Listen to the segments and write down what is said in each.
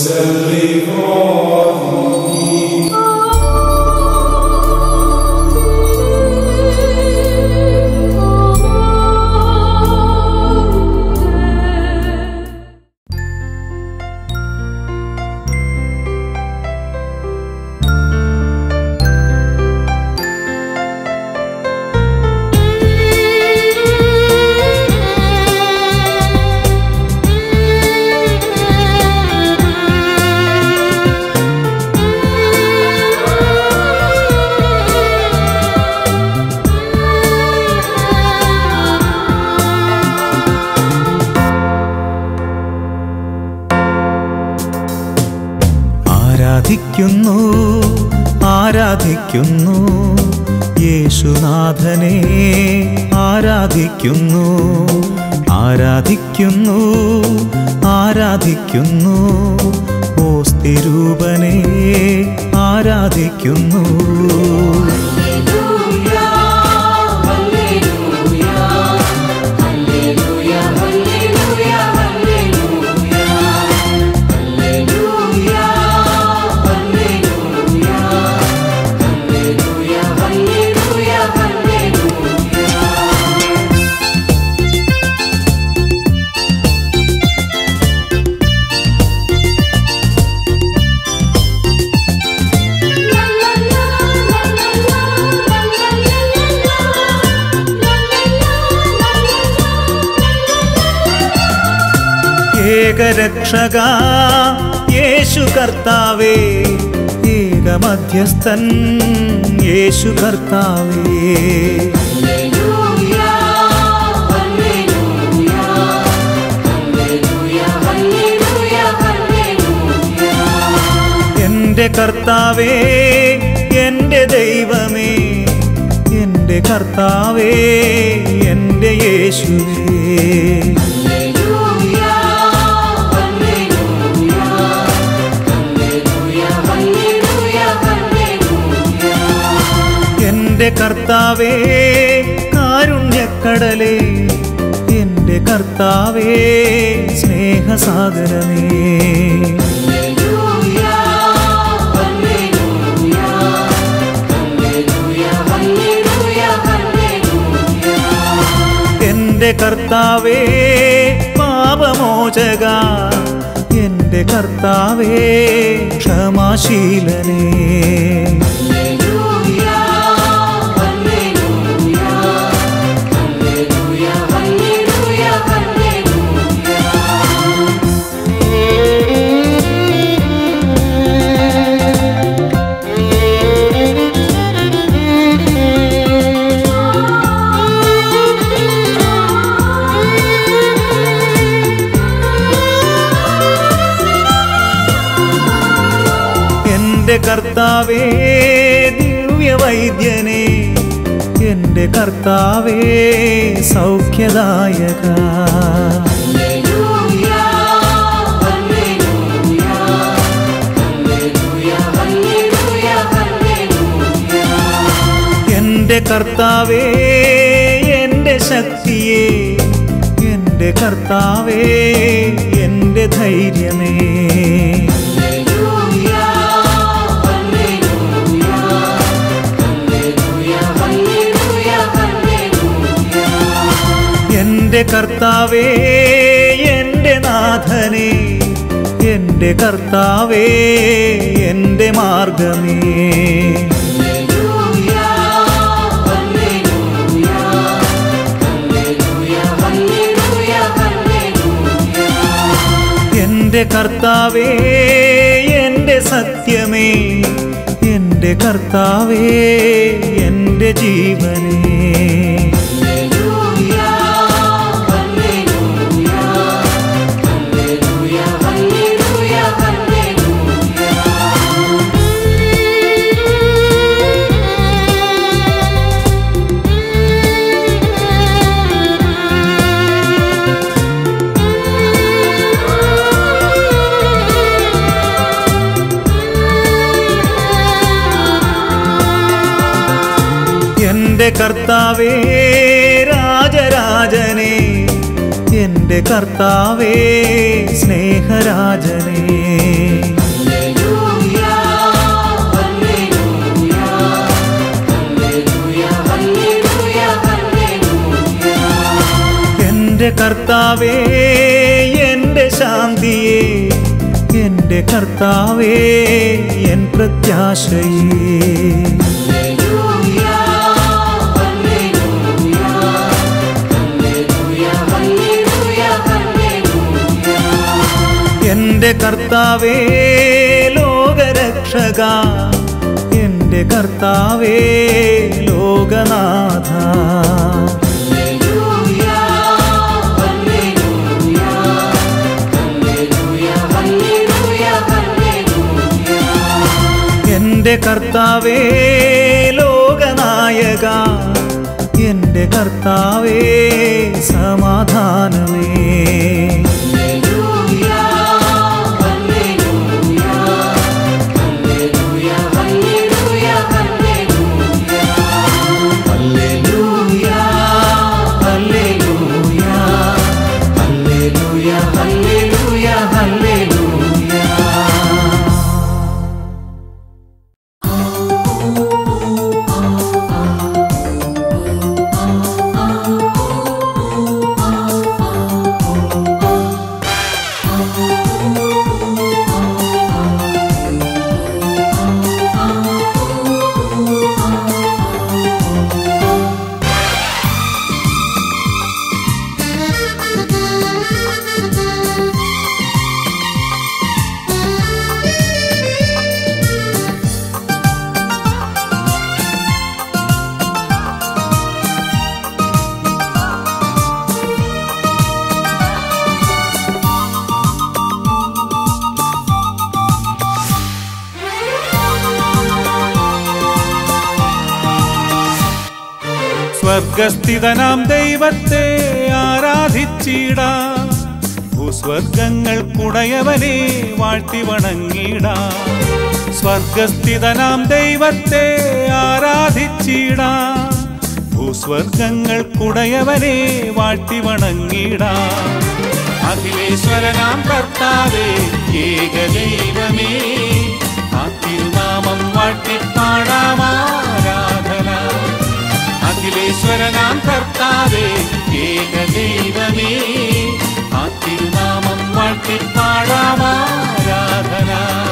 ആരാധിക്കുന്നു ആരാധിക്കുന്നു യേശുനാഥനെ ആരാധിക്കുന്നു ആരാധിക്കുന്നു ആരാധിക്കുന്നു ഓസ്തിരൂപനെ ആരാധിക്കുന്നു ഏകരക്ഷക യേശു കർത്താവേ ഏകമധ്യസ്ഥൻ യേശു കർത്താവേ എൻ്റെ കർത്താവേ എൻ്റെ ദൈവമേ എൻ്റെ കർത്താവേ എൻ്റെ യേശുവേ എൻ്റെ കർത്താവേ കാരുണ്യക്കടലേ എൻ്റെ കർത്താവേ സ്നേഹസാഗരമേ എൻ്റെ കർത്താവേ പാപമോചക എൻ്റെ കർത്താവേ ക്ഷമാശീലനേ എൻ്റെ കർത്താവേ ദിവ്യവൈദ്യനെ എൻ്റെ കർത്താവേ സൗഖ്യദായക എൻ്റെ കർത്താവേ എൻ്റെ ശക്തിയെ എൻ്റെ കർത്താവേ എൻ്റെ ധൈര്യമേ എൻ്റെ കർത്താവേ എൻ്റെ നാഥനെ എൻ്റെ കർത്താവേ എൻ്റെ മാർഗമേ എൻ്റെ കർത്താവേ എൻ്റെ സത്യമേ എൻ്റെ കർത്താവേ എൻ്റെ ജീവനേ എൻ്റെ കർത്താവേ രാജരാജനെ എൻ്റെ കർത്താവേ സ്നേഹരാജനേ കർത്താവേ എൻ്റെ ശാന്തിയെ എൻ്റെ കർത്താവേ എൻ പ്രത്യാശയേ എൻ്റെ കർത്താവേ ലോകരക്ഷക എൻ്റെ കർത്താവേ ലോകനാഥ എൻ്റെ കർത്താവേ ലോകനായക എൻ്റെ കർത്താവേ സമാധാനമേ ഹല്ലേലൂയ ഹല്ലേലൂയ ഹല്ലേലൂയ ഹല്ലേലൂയ സ്വർഗസ്ഥിതനാം ദൈവത്തെ ആരാധിച്ചിടാം ഭൂസ്വർഗങ്ങൾക്കുടയവനെ വാഴ്ത്തി വണങ്ങിടാം സ്വർഗസ്ഥിതനാം ദൈവത്തെ ആരാധിച്ചിടാം ഭൂസ്വർഗങ്ങൾക്കുടയവനെ വാഴ്ത്തി വണങ്ങിടാം അഖിലേശ്വരനാം കർത്താവേ ഏകദൈവമേ ആ തിരുനാമം വാഴ്ത്തിപ്പാടാമാരാധന അഖിലേശ്വരനാം കർത്താവേ ഏകദൈവമേ ആ തിരുനാമം വാഴ്ത്തിപ്പാടാമാരാധന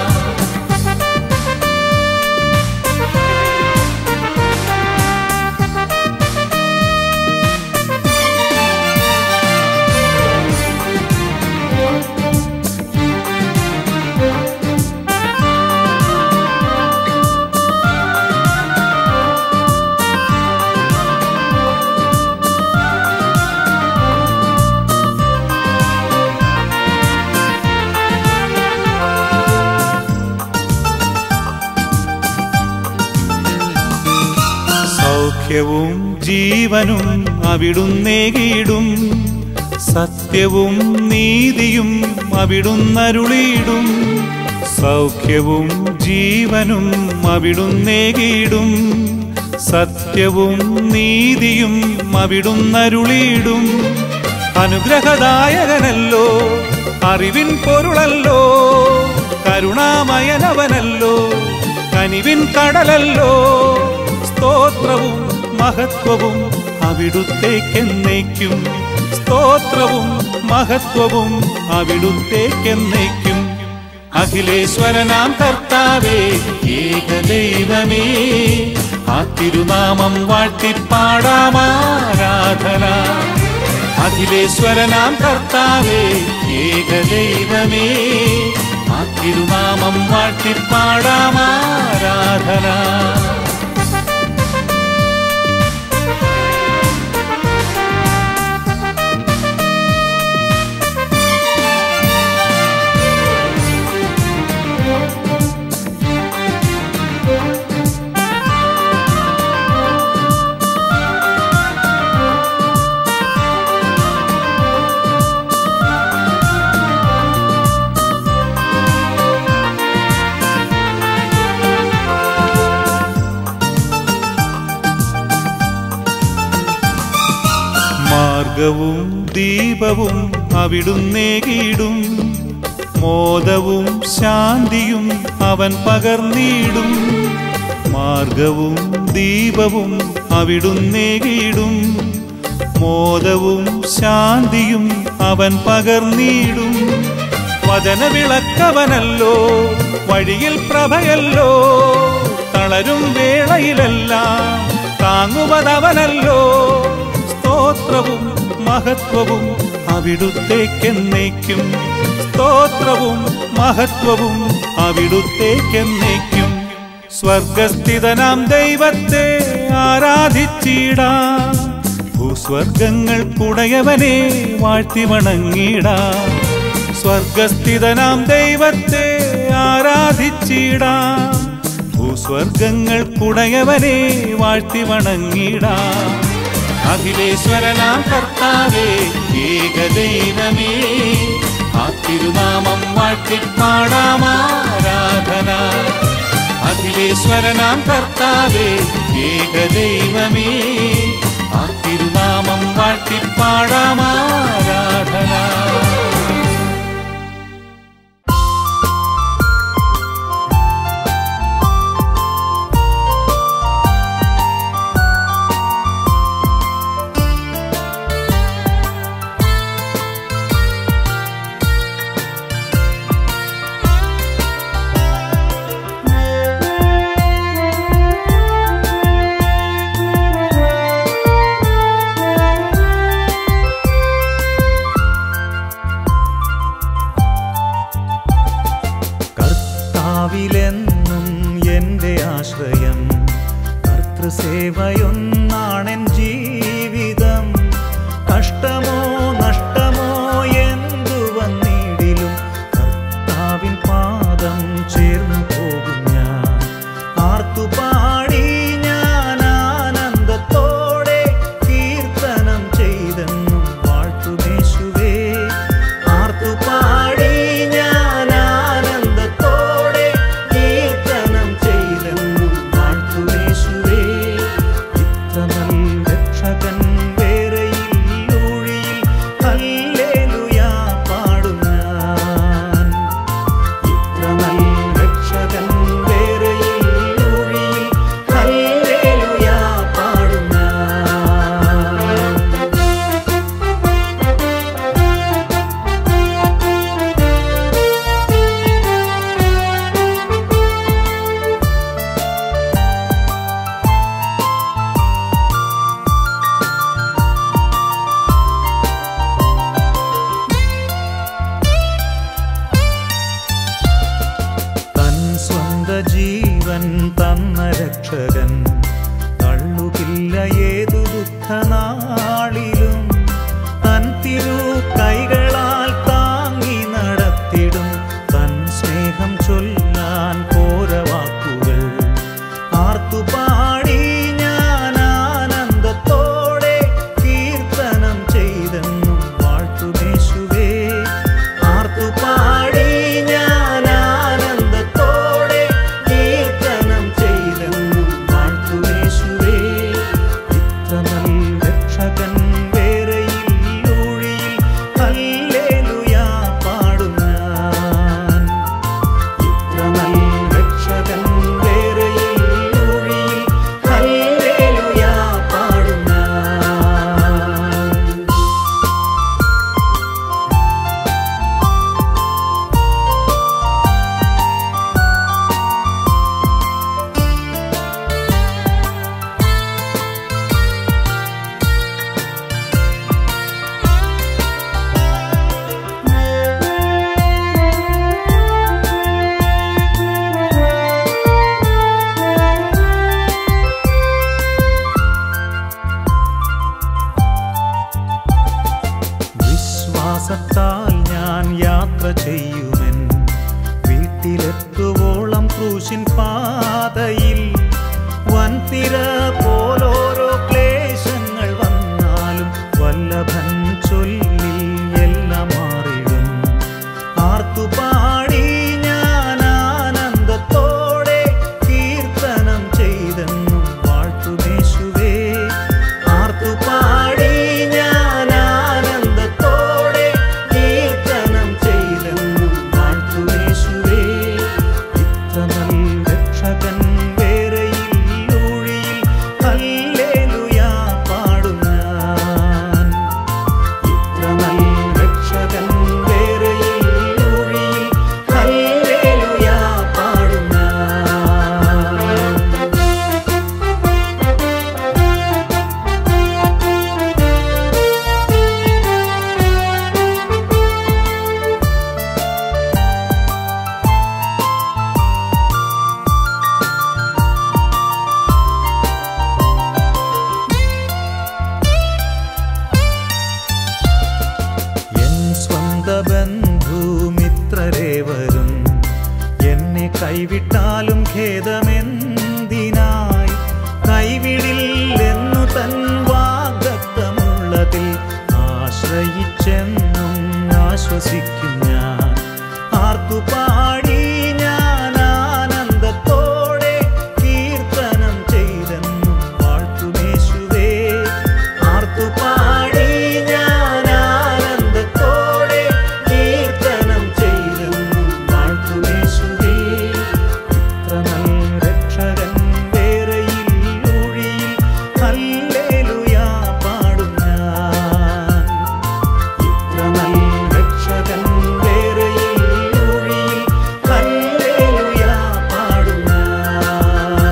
സൗഖ്യവും ജീവനും അവിടുന്നേകിടും സത്യവും നീതിയും അവിടുന്നരുളിയിടും സൗഖ്യവും ജീവനും അവിടുന്നേകിടും സത്യവും നീതിയും അവിടുന്നരുളിയിടും അനുഗ്രഹദായകനല്ലോ അറിവിൻ പൊരുളല്ലോ കരുണാമയനവനല്ലോ കനിവിൻ കടലല്ലോ സ്തോത്രവും മഹത്വവും അവിടുത്തേക്കെന്നേക്കും സ്തോത്രവും മഹത്വവും അവിടുത്തേക്കെന്നേക്കും അഖിലേശ്വരനാം കർത്താവേ ഏകദൈവമേ ആ തിരുനാമം വാഴ്ത്തിപ്പാടാമാരാധന അഖിലേശ്വരനാം കർത്താവേ ഏകദൈവമേ ആ തിരുനാമം വാഴ്ത്തിപ്പാടാമാരാധന മാർഗവും ദീപവും അവിടുന്നേകിടും മോദവും ശാന്തിയും അവൻ പകർന്നിടും മാർഗവും ദീപവും അവിടുന്നേകിടും മോദവും ശാന്തിയും അവൻ പകർന്നിടും വചനവിളക്കവനല്ലോ വഴിയിൽ പ്രഭയല്ലോ തളരും വേളയിലെല്ലാം താങ്ങുവതവനല്ലോ സ്തോത്രവും മഹത്വവും അവിടുത്തേക്കെന്നേക്കും സ്തോത്രവും മഹത്വവും അവിടുത്തേക്കെന്നേക്കും സ്വർഗസ്ഥിതനാം ദൈവത്തെ ആരാധിച്ചിടാം ഭൂസ്വർഗങ്ങൾക്കുടയവനെ വാഴ്ത്തി വണങ്ങിടാം സ്വർഗസ്ഥിതനാം ദൈവത്തെ ആരാധിച്ചിടാം ഭൂസ്വർഗങ്ങൾക്കുടയവനെ വാഴ്ത്തി വണങ്ങിടാം അഖിലേശ്വരനാം കർത്താവേ ഏകദൈവമേ ആ തിരുനാമം വാഴ്ത്തിപ്പാടാമാരാധന അഖിലേശ്വരനാം കർത്താവേ ഏകദൈവമേ ആ തിരുനാമം വാഴ്ത്തിപ്പാടാമാരാധന കർത്താവിലെന്നും എൻ്റെ ആശ്രയം കർത്തൃസേവയൊന്നാണെൻ ജീവിതം കഷ്ടമോ നഷ്ടമോ എന്തു വന്നിടിലും കർത്താവിൻ പാദം ചേർന്നു പോകും ഞാൻ ആർത്തുപാടി ഞാൻ ആനന്ദത്തോടെ കീർത്തനം ചെയ്തെന്നും വാഴ്ത്തുമേശുവേ ആർത്തുപാടി ഞാൻ ആനന്ദത്തോടെ കീർത്തനം ചെയ്തെന്നും വാഴ്ത്തുമേശുവേ ഇത്ര നൽ രക്ഷകൻ വേറെയില്ലൂഴിയിൽ ഹല്ലേലൂയാ പാടും ഞാൻ ഇത്ര നൽ രക്ഷകൻ വേറെയില്ലൂഴിയിൽ ഹല്ലേലൂയാ പാടും ഞാൻ തൻ സ്വന്ത ജീവൻ തന്ന രക്ഷകൻ തള്ളുകില്ല ഏതു ദുഃഖനാളിലും തൻ തിരു കൈകളാൽ താങ്ങി നടത്തിടും തൻ സ്നേഹം ചൊല്ലാൻ പോരവാക്കുകൾ ആർത്തുപാടി ഞാൻ ആനന്ദത്തോടെ കീർത്തനം ചെയ്തെന്നും വാഴ്ത്തുമേശുവേ ആർത്തുപാടി ഞാൻ ആനന്ദത്തോടെ കീർത്തനം ചെയ്തെന്നും വാഴ്ത്തുമേശുവേ ഇത്ര നൽ രക്ഷകൻ വേറെയില്ലൂഴിയിൽ ഹല്ലേലൂയാ പാടും ഞാൻ ഇത്ര നൽ രക്ഷകൻ വേറെയില്ലൂഴിയിൽ ഹല്ലേലൂയാ പാടും ഞാൻ വിശ്വാസത്താൽ ഞാൻ യാത്ര ചെയ്യുമെൻ വീട്ടിലെത്തുവോളം ക്രൂശിൻ പാതയിൽ വൻതിര പോലോരോ ക്ലേശങ്ങൾ വന്നാലും വല്ലഭൻ ചൊല്ലിൽ എല്ലാം മാറിടും ആർത്തുപാടി ഞാൻ ആനന്ദത്തോടെ കീർത്തനം ചെയ്തെന്നും വാഴ്ത്തുമേശുവേ ആർത്തുപാടി ഞാൻ ആനന്ദത്തോടെ കീർത്തനം ചെയ്തെന്നും വാഴ്ത്തുമേശുവേ കൈവിട്ടാലും ഖേദമെന്തിനായി കൈവിടില്ലെന്നു തൻ വാഗ്ദത്തമുള്ളതിൽ ആശ്രയിച്ചെന്നും ആശ്വസിക്കും ഞാൻ ആർത്തുപാടി ഞാൻ ആനന്ദത്തോടെ കീർത്തനം ചെയ്തെന്നും വാഴ്ത്തുമേശുവേ ആർത്തുപാടി ഞാൻ ആനന്ദത്തോടെ കീർത്തനം ചെയ്തെന്നും വാഴ്ത്തുമേശുവേ ഇത്ര നല്ല രക്ഷകൻ വേറെയില്ലൊഴിയിൽ ഹല്ലേലൂയാ പാടും ഞാൻ ഇത്ര നല്ല രക്ഷകൻ വേറെയില്ലൊഴിയിൽ ഹല്ലേലൂയാ പാടും ഞാൻ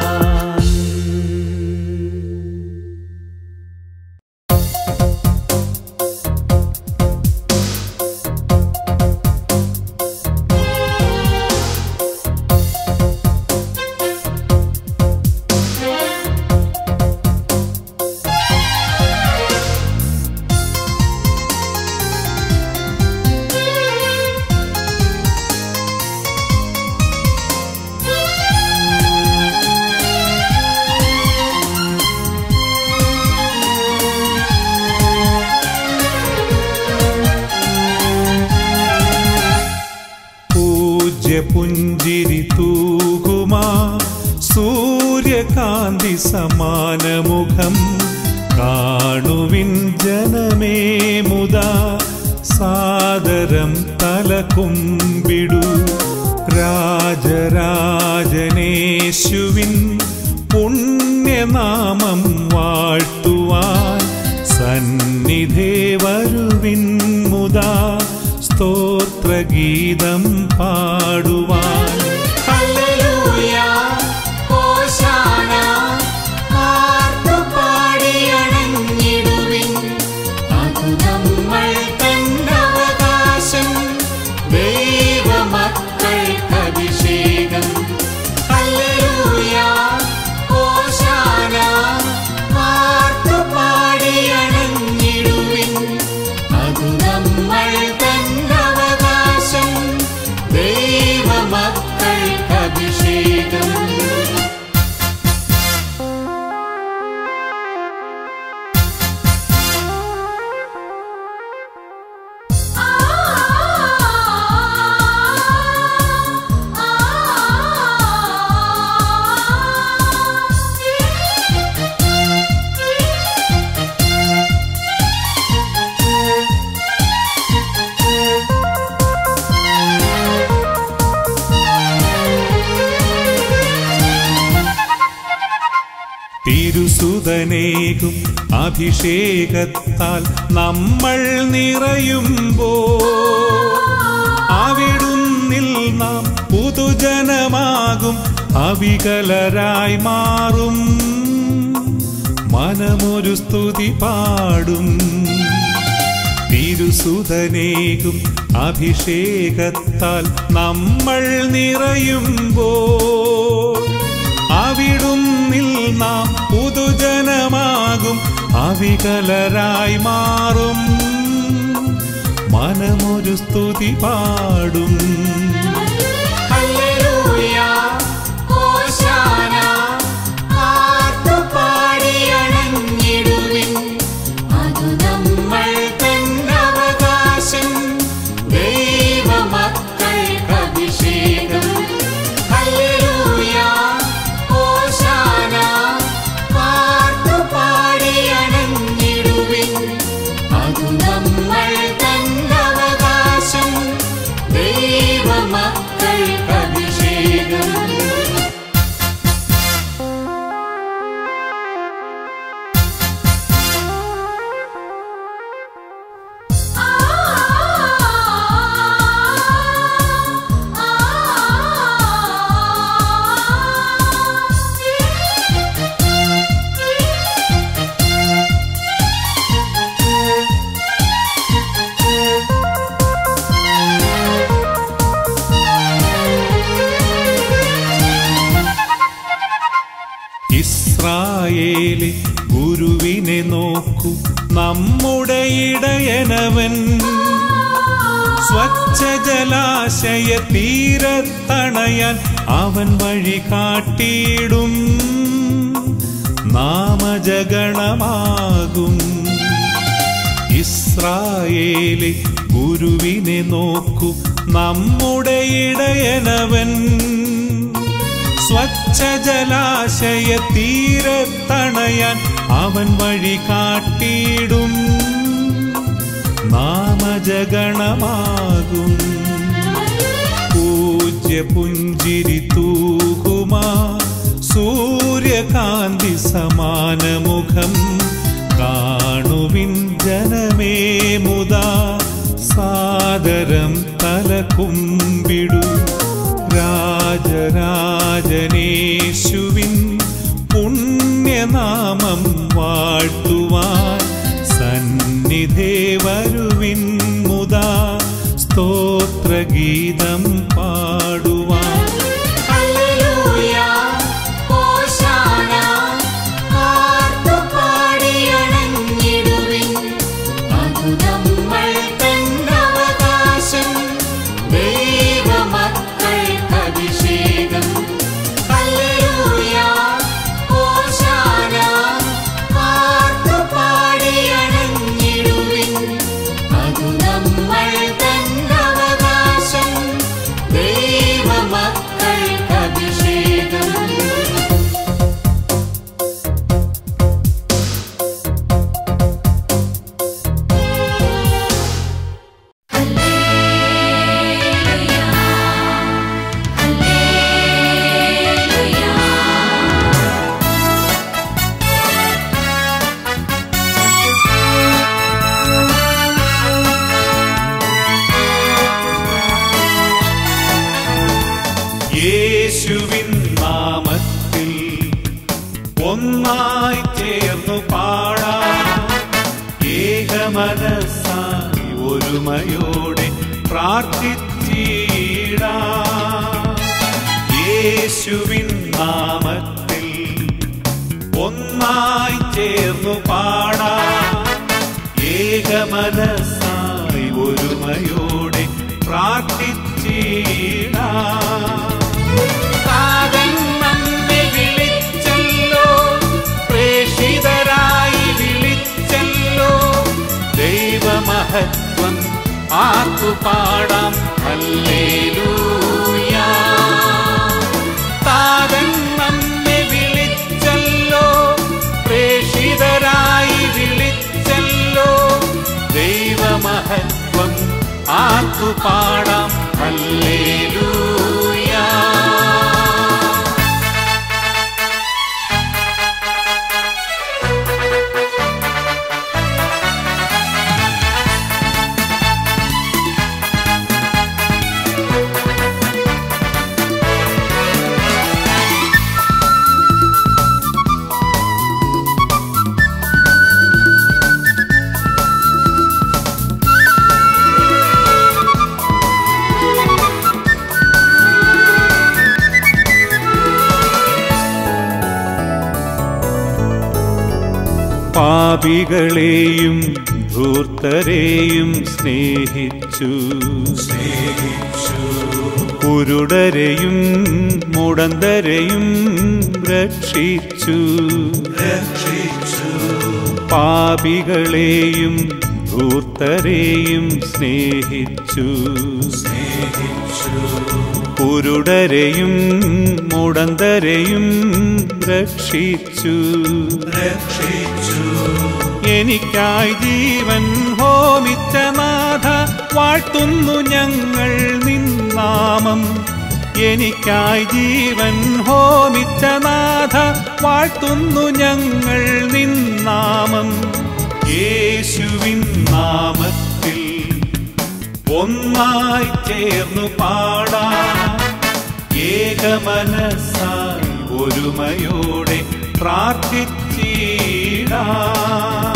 പൂജ്യ പുഞ്ചിരി തൂകുമാ സൂര്യകാന്തി സമാനമുഖം കാണുവിൻ ജനമേ മുതാ സാദരം തലകുമ്പിടു രാജരാജനേശുവിൻ പുണ്യനാമം വാഴ്ത്തുവാൻ സന്നിധേ വരുവിൻ മുതാ സ്തോത്രഗീതം പാടുവാൻ ഹല്ലേലൂയ ഹോശാന ആർത്തുപാടിയണഞ്ഞിടുവിൻ അതു നമ്മൾ തന്നവകാശം ദൈവമക്കൾക്കഭിഷേകം ഹല്ലേലൂയ ഹോശാന ആർത്തുപാടിയണഞ്ഞിടുവിൻ അതു നമ്മൾ തന്നവകാശം ദൈവമക്കൾക്കഭിഷേകം തിരുസുതനേകും അഭിഷേകത്താൽ നമ്മൾ നിറയുമ്പോ അവിടുന്നിൽ നാം പുതുജനമാകും അവികലരായി മാറും മനമൊരു സ്തുതി പാടും തിരുസുതനേകും അഭിഷേകത്താൽ നമ്മൾ നിറയുമ്പോൾ അവിടുന്നിൽ നാം പുതുജനമാകും അവികലരായി മാറും മനമൊരു സ്തുതി പാടും ഹല്ലേലൂയ ഹോശാന ആർത്തുപാടിയണഞ്ഞിടുവിൻ അതു നമ്മൾ തന്നവകാശം ദൈവമക്കൾക്കഭിഷേകം ഹല്ലേലൂയ ഹോശാന ആർത്തുപാടിയണഞ്ഞിടുവിൻ അതു നമ്മൾ തന്നവകാശം ദൈവമക്കൾക്കഭിഷേകം ഇസ്രായേലി ഗുരുവിനെ നോക്കൂ നമ്മുടെ ഇടയനവൻ സ്വച്ഛ ജലാശയ തീരത്തണയാൻ അവൻ വഴി കാട്ടിയിടും നാമജഗണമാകും ഇസ്രായേലി ഗുരുവിനെ നോക്കൂ നമ്മുടെ ഇടയനവൻ സ്വച്ഛ ജലാശയ തീരത്തണയാൻ അവൻ വഴി കാട്ടിയിടും നാമജഗണമാകും പൂജ്യ പുഞ്ചിരി തൂകുമാ സൂര്യകാന്തി സമാനമുഖം കാണുവിൻ ജനമേ മുതാ സാദരം തലകുമ്പിടു രാജരാജനേശുവിൻ പുണ്യനാമം വാഴ്ത്തുവാൻ സന്നിധേ വരുവിൻ മുതാ സ്തോത്രഗീതം പാടുവാൻ ഹല്ലേലൂയ ഹോശാന ആർത്തുപാടിയണഞ്ഞിടുവിൻ അതു നമ്മൾ തന്നവകാശം ദൈവമക്കൾക്കഭിഷേകം ഹല്ലേലൂയ ഹോശാന ആർത്തുപാടിയണഞ്ഞിടുവിൻ അതു നമ്മൾ തന്നവകാശം ദൈവമക്കൾക്കഭിഷേകം യേശുവിൻ നാമത്തിൽ ഒന്നായി ചേർന്നു പാടാം ഏകമനസ്സായി ഒരുമയോടെ പ്രാർത്ഥിച്ചിടാം യേശുവിൻ നാമത്തിൽ ഒന്നായി ചേർന്നു പാടാം ഏകമനസ്സായി ഒരുമയോടെ പ്രാർത്ഥിച്ചിടാം താതൻ നമ്മെ വിളിച്ചല്ലോ പ്രേഷിതരായി വിളിച്ചല്ലോ ദൈവമഹത്വം ആർക്കു പാടാം ഹല്ലേലൂയ താതൻ നമ്മെ വിളിച്ചല്ലോ പ്രേഷിതരായി വിളിച്ചല്ലോ ദൈവമഹത്വം ആർക്കു പാടാം ഹല്ലേലൂയ പാപികളെയും ധൂർത്തരെയും സ്നേഹിച്ചു കുരുടരെയും മുടന്തരെയും രക്ഷിച്ചു പാപികളെയും ധൂർത്തരെയും സ്നേഹിച്ചു കുരുടരെയും മുടന്തരെയും രക്ഷിച്ചു എനിക്കായി ജീവൻ ഹോമിച്ച നാഥ വാഴ്ത്തുന്നു ഞങ്ങൾ നിന്നാമം എനിക്കായി ജീവൻ ഹോമിച്ച നാഥ വാഴ്ത്തുന്നു ഞങ്ങൾ നിന്നാമം യേശുവിൻ നാമത്തിൽ ഒന്നായി ചേർന്നു പാടാം ഏകമനസ്സായി ഒരുമയോടെ പ്രാർത്ഥിച്ചിടാം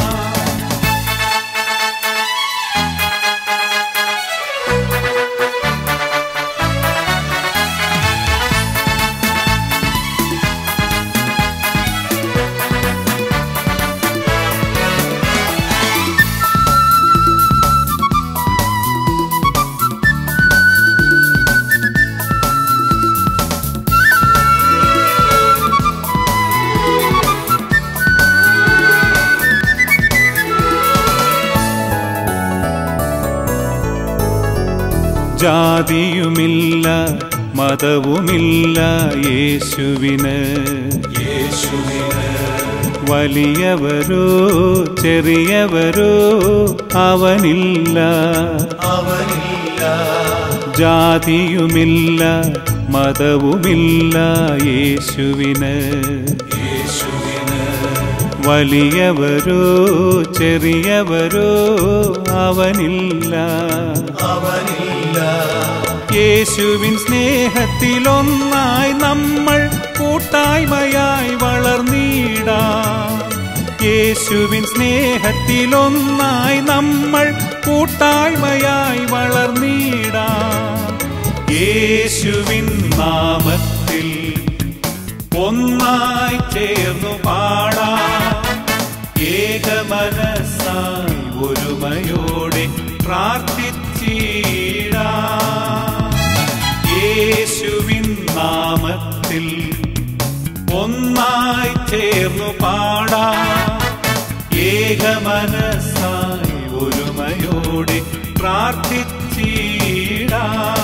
ജാതിയുമില്ല മതവുമില്ല യേശുവിന് വലിയവരോ ചെറിയവരോ അവനില്ല ജാതിയുമില്ല മതവുമില്ല യേശുവിന് വലിയവരോ ചെറിയവരോ അവനില്ല യേശുവിൻ സ്നേഹത്തിലൊന്നായി നമ്മൾ കൂട്ടായ്മയായി വളർന്നിടാം യേശുവിൻ സ്നേഹത്തിലൊന്നായി നമ്മൾ കൂട്ടായ്മയായി വളർന്നിടാം യേശുവിൻ നാമത്തിൽ ഒന്നായി ചേർന്നു പാടാം ഏകമനസ്സായി ഒരുമയോടെ പ്രാർത്ഥിച്ചിടാം യേശുവിൻ നാമത്തിൽ ഒന്നായി ചേർന്നു പാടാം ഏകമനസ്സായി ഒരുമയോടെ പ്രാർത്ഥിച്ചിടാം